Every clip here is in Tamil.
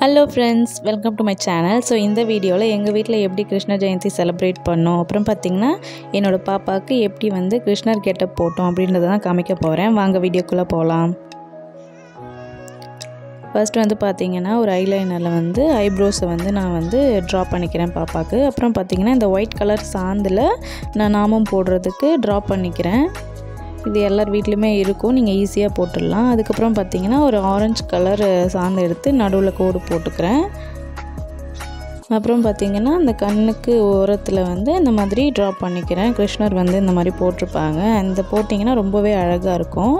hello friends welcome to my channel so இந்த வீடியோவில் எங்கள் வீட்டில் எப்படி கிருஷ்ண ஜெயந்தி செலிப்ரேட் பண்ணோம் அப்புறம் பார்த்திங்கன்னா என்னோடய பாப்பாவுக்கு எப்படி வந்து கிருஷ்ணர் கெட்டப் போட்டோம் அப்படின்றத தான் காமிக்க போகிறேன் வாங்க வீடியோக்குள்ளே போகலாம் ஃபர்ஸ்ட் வந்து பார்த்திங்கன்னா ஒரு ஐலைனரில் வந்து ஐப்ரோஸை வந்து நான் வந்து ட்ரா பண்ணிக்கிறேன் பாப்பாவுக்கு அப்புறம் பார்த்திங்கன்னா இந்த ஒயிட் கலர் சாந்தில் நான் நாமம் போடுறதுக்கு ட்ரா பண்ணிக்கிறேன் இது எல்லார் வீட்லேயுமே இருக்கும் நீங்கள் ஈஸியாக போட்டுடலாம் அதுக்கப்புறம் பார்த்தீங்கன்னா ஒரு ஆரஞ்சு கலர் சாந்து எடுத்து நடுவில் கோடு போட்டுக்கிறேன் அப்புறம் பார்த்திங்கன்னா அந்த கண்ணுக்கு ஓரத்தில் வந்து இந்த மாதிரி ட்ரா பண்ணிக்கிறேன் கிருஷ்ணர் வந்து இந்த மாதிரி போட்டிருப்பாங்க அந்த போட்டிங்கன்னா ரொம்பவே அழகாக இருக்கும்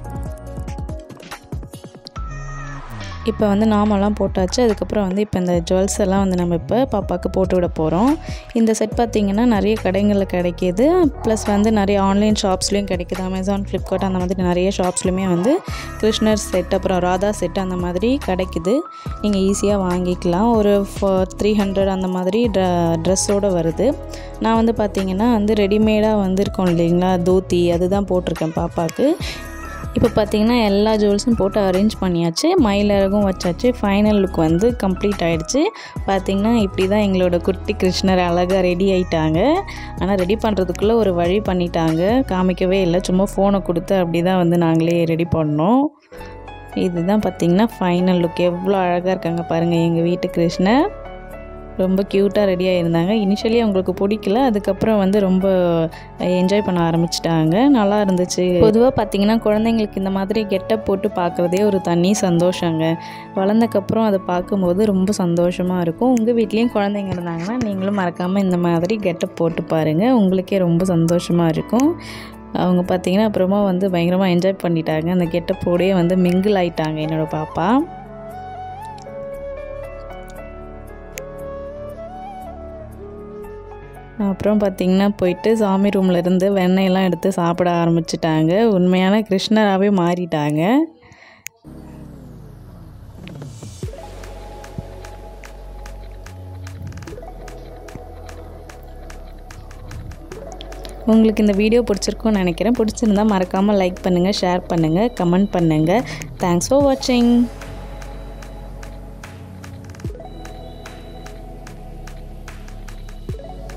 இப்போ வந்து நாமெல்லாம் போட்டாச்சு அதுக்கப்புறம் வந்து இப்போ இந்த ஜுவல்ஸ் எல்லாம் வந்து நம்ம இப்போ பாப்பாவுக்கு போட்டு விட போகிறோம் இந்த செட் பார்த்திங்கன்னா நிறைய கடைகளில் கிடைக்கிது ப்ளஸ் வந்து நிறைய ஆன்லைன் ஷாப்ஸ்லேயும் கிடைக்கிது அமேசான் ஃப்ளிப்கார்ட் அந்த மாதிரி நிறைய ஷாப்ஸ்லையுமே வந்து கிருஷ்ணர் செட் அப்புறம் ராதா செட் அந்த மாதிரி கிடைக்குது நீங்கள் ஈஸியாக வாங்கிக்கலாம் ஒரு த்ரீ ஹண்ட்ரட் அந்த மாதிரி ட்ர ட்ரெஸ்ஸோடு வருது நான் வந்து பார்த்திங்கன்னா வந்து ரெடிமேடாக வந்துருக்கோம் இல்லைங்களா தோத்தி அதுதான் போட்டிருக்கேன் பாப்பாவுக்கு இப்போ பார்த்தீங்கன்னா எல்லா ஜுவல்ஸும் போட்டு அரேஞ்ச் பண்ணியாச்சு மயிலழகும் வச்சாச்சு ஃபைனல் லுக் வந்து கம்ப்ளீட் ஆகிடுச்சு பார்த்திங்கன்னா இப்படி தான் எங்களோட குட்டி கிருஷ்ணர் அழகாக ரெடி ஆகிட்டாங்க ஆனால் ரெடி பண்ணுறதுக்குள்ளே ஒரு வழி பண்ணிட்டாங்க காமிக்கவே இல்லை சும்மா ஃபோனை கொடுத்து அப்படி தான் வந்து நாங்களே ரெடி பண்ணோம் இதுதான் பார்த்திங்கன்னா ஃபைனல் லுக் எவ்வளோ அழகாக இருக்காங்க பாருங்கள் எங்கள் வீட்டு கிருஷ்ணர் ரொம்ப க்யூட்டாக ரெடியாக இருந்தாங்க இனிஷியலி அவங்களுக்கு பிடிக்கல அதுக்கப்புறம் வந்து ரொம்ப என்ஜாய் பண்ண ஆரம்பிச்சிட்டாங்க நல்லா இருந்துச்சு பொதுவாக பார்த்திங்கன்னா குழந்தைங்களுக்கு இந்த மாதிரி கெட்டப் போட்டு பார்க்குறதே ஒரு தனி சந்தோஷங்க வளர்ந்தக்கப்புறம் அதை பார்க்கும்போது ரொம்ப சந்தோஷமாக இருக்கும் உங்கள் வீட்லேயும் குழந்தைங்க இருந்தாங்கன்னா நீங்களும் மறக்காமல் இந்த மாதிரி கெட்டப் போட்டு பாருங்கள் உங்களுக்கே ரொம்ப சந்தோஷமாக இருக்கும் அவங்க பார்த்திங்கன்னா அப்புறமா வந்து பயங்கரமாக என்ஜாய் பண்ணிட்டாங்க அந்த கெட்டப்போடையே வந்து மிங்கிள் ஆயிட்டாங்க என்னோடய பாப்பா அப்புறம் பார்த்திங்கன்னா போயிட்டு சாமி ரூமில் இருந்து வெண்ணெயெல்லாம் எடுத்து சாப்பிட ஆரம்பிச்சிட்டாங்க உண்மையான கிருஷ்ணராகவே மாறிட்டாங்க உங்களுக்கு இந்த வீடியோ பிடிச்சிருக்கும்னு நினைக்கிறேன் பிடிச்சிருந்தா மறக்காமல் லைக் பண்ணுங்கள் ஷேர் பண்ணுங்கள் கமெண்ட் பண்ணுங்கள் தேங்க்ஸ் ஃபார் வாட்சிங்